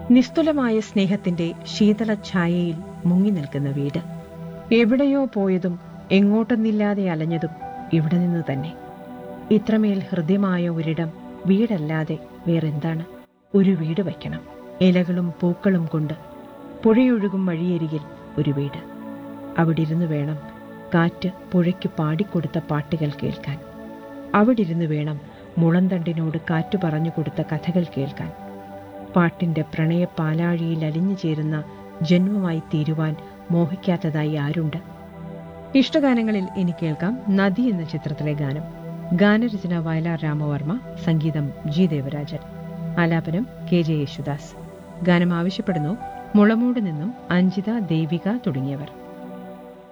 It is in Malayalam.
നിസ്തുലമായ സ്നേഹത്തിന്റെ ശീതള ഛായയിൽ മുങ്ങി നിൽക്കുന്ന വീട് എവിടെയോ പോയതും എങ്ങോട്ടെന്നില്ലാതെ അലഞ്ഞതും ഇവിടെ നിന്ന് തന്നെ ഇത്രമേൽ ഹൃദ്യമായ ഒരിടം വീടല്ലാതെ വേറെന്താണ് ഒരു വീട് വയ്ക്കണം ഇലകളും പൂക്കളും കൊണ്ട് പുഴയൊഴുകും വഴിയരികിൽ ഒരു വീട് അവിടിരുന്ന് വേണം കാറ്റ് പുഴയ്ക്ക് പാടിക്കൊടുത്ത പാട്ടുകൾ കേൾക്കാൻ അവിടിരുന്ന് വേണം മുളന്തണ്ടിനോട് കാറ്റു പറഞ്ഞു കൊടുത്ത കഥകൾ കേൾക്കാൻ പാട്ടിന്റെ പ്രണയ പാലാഴിയിൽ അലിഞ്ഞു ചേരുന്ന ജന്മമായി തീരുവാൻ മോഹിക്കാത്തതായി ആരുണ്ട് ഇഷ്ടഗാനങ്ങളിൽ ഇനി കേൾക്കാം നദി എന്ന ചിത്രത്തിലെ ഗാനം ഗാനരചന വയലാർ രാമവർമ്മ സംഗീതം ജി ദേവരാജൻ ആലാപനം കെ ജെ യേശുദാസ് ഗാനം ആവശ്യപ്പെടുന്നു മുളമൂട് നിന്നും അഞ്ജിത ദേവിക തുടങ്ങിയവർ